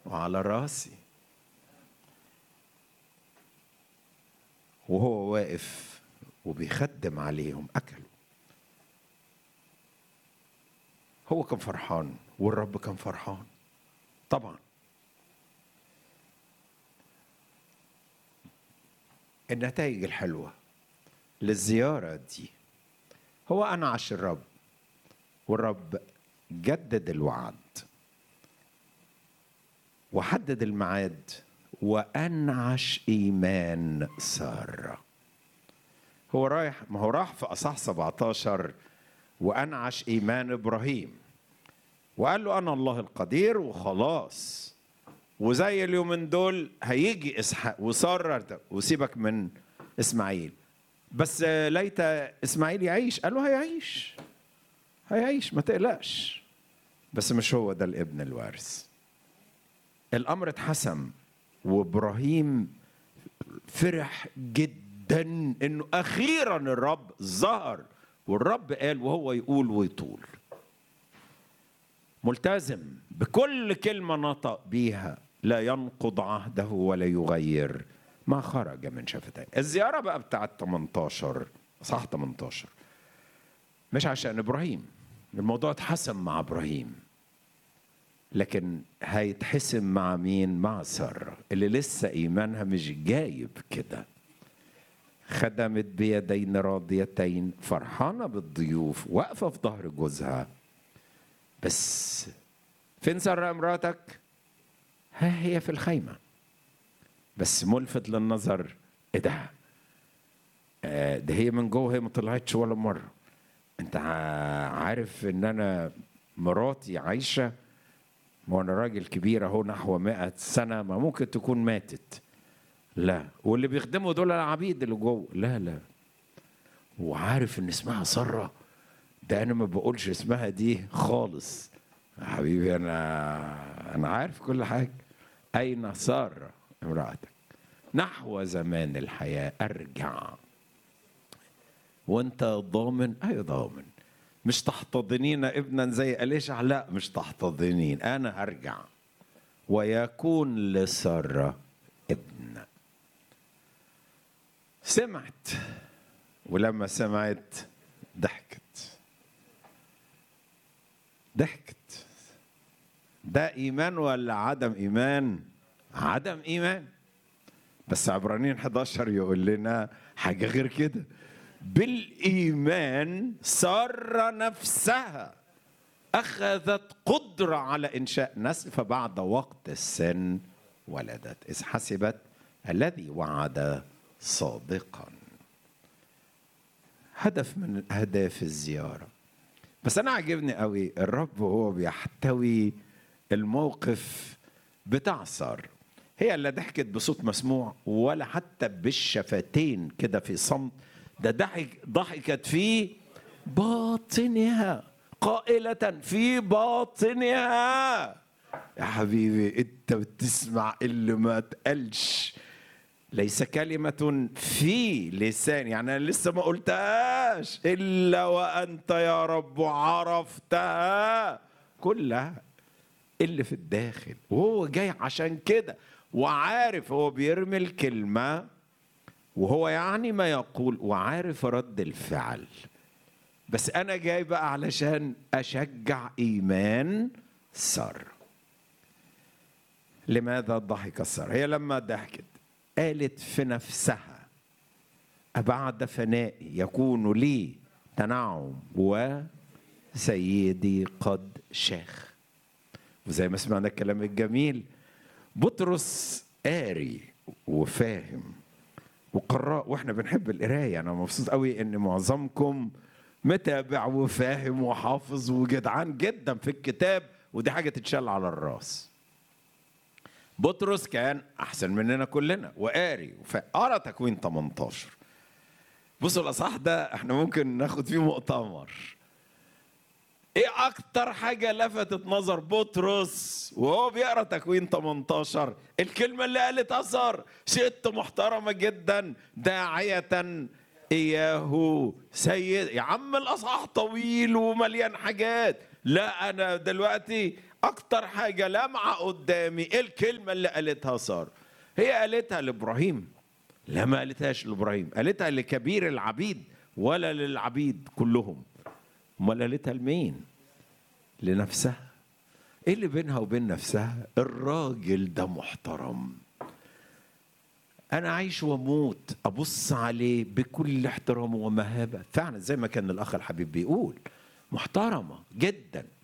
وعلى راسي وهو واقف وبيخدم عليهم اكلوا هو كان فرحان والرب كان فرحان طبعا النتائج الحلوه للزياره دي هو انعش الرب والرب جدد الوعد وحدد الميعاد وانعش ايمان ساره هو رايح ما هو راح في اصح 17 وانعش ايمان ابراهيم وقال له انا الله القدير وخلاص وزي اليومين دول هيجي اسحاق وساره وسيبك من اسماعيل بس ليت اسماعيل يعيش قال له هيعيش هيعيش ما تقلقش بس مش هو ده الابن الوارث الامر اتحسم وابراهيم فرح جدا انه اخيرا الرب ظهر والرب قال وهو يقول ويطول ملتزم بكل كلمه نطق بيها لا ينقض عهده ولا يغير ما خرج من شفتيه الزياره بقى بتاعت 18 صح 18 مش عشان ابراهيم الموضوع اتحسم مع ابراهيم لكن هيتحسم مع مين مع ساره اللي لسه ايمانها مش جايب كده خدمت بيدين راضيتين فرحانه بالضيوف واقفه في ظهر جوزها بس فين ساره امراتك ها هي في الخيمه بس ملفت للنظر ايه ده آه ده هي من جوه هي ما طلعتش ولا مره انت عارف ان انا مراتي عايشه ما انا راجل كبير اهو نحو مئة سنه ما ممكن تكون ماتت لا واللي بيخدموا دول العبيد اللي جوه لا لا وعارف ان اسمها ساره ده انا ما بقولش اسمها دي خالص يا حبيبي انا انا عارف كل حاجه اين ساره امراتك نحو زمان الحياه ارجع وانت ضامن اي ضامن مش تحتضنين ابنا زي اليشع لا مش تحتضنين انا هرجع ويكون لساره ابن سمعت ولما سمعت ضحكت ضحكت ده ايمان ولا عدم ايمان عدم ايمان بس عبرانيين 11 يقول لنا حاجه غير كده بالايمان سار نفسها اخذت قدره على انشاء نسل فبعد وقت السن ولدت اذ حسبت الذي وعد صادقا هدف من اهداف الزياره بس انا عجبني قوي الرب وهو بيحتوي الموقف بتاع سار هي لا ضحكت بصوت مسموع ولا حتى بالشفتين كده في صمت ده ضحك ضحكت في باطنها قائلة في باطنها يا حبيبي انت بتسمع اللي ما اتقالش ليس كلمة في لسان يعني أنا لسه ما قلتهاش إلا وأنت يا رب عرفتها كلها اللي في الداخل وهو جاي عشان كده وعارف هو بيرمي الكلمة وهو يعني ما يقول وعارف رد الفعل بس أنا جاي بقى علشان أشجع إيمان سارة لماذا ضحك سارة هي لما ضحكت قالت في نفسها أبعد فنائي يكون لي تنعم وسيدي قد شاخ وزي ما سمعنا الكلام الجميل بطرس قاري وفاهم وقراء واحنا بنحب القرايه انا مبسوط قوي ان معظمكم متابع وفاهم وحافظ وجدعان جدا في الكتاب ودي حاجه تتشال على الراس بطرس كان احسن مننا كلنا وقاري قرا تكوين 18 بصوا الاصح ده احنا ممكن ناخد فيه مؤتمر ايه اكتر حاجة لفتت نظر بطرس وهو بيقرا تكوين 18 الكلمة اللي قالت اثر ست محترمة جدا داعية اياه سيد يا عم الاصحاح طويل ومليان حاجات لا انا دلوقتي اكتر حاجه لامعه قدامي ايه الكلمه اللي قالتها ساره هي قالتها لابراهيم لا ما قالتهاش لابراهيم قالتها لكبير العبيد ولا للعبيد كلهم امال قالتها لمين لنفسها ايه اللي بينها وبين نفسها الراجل ده محترم انا عايش واموت ابص عليه بكل احترام ومهابه فعلا زي ما كان الاخ الحبيب بيقول محترمه جدا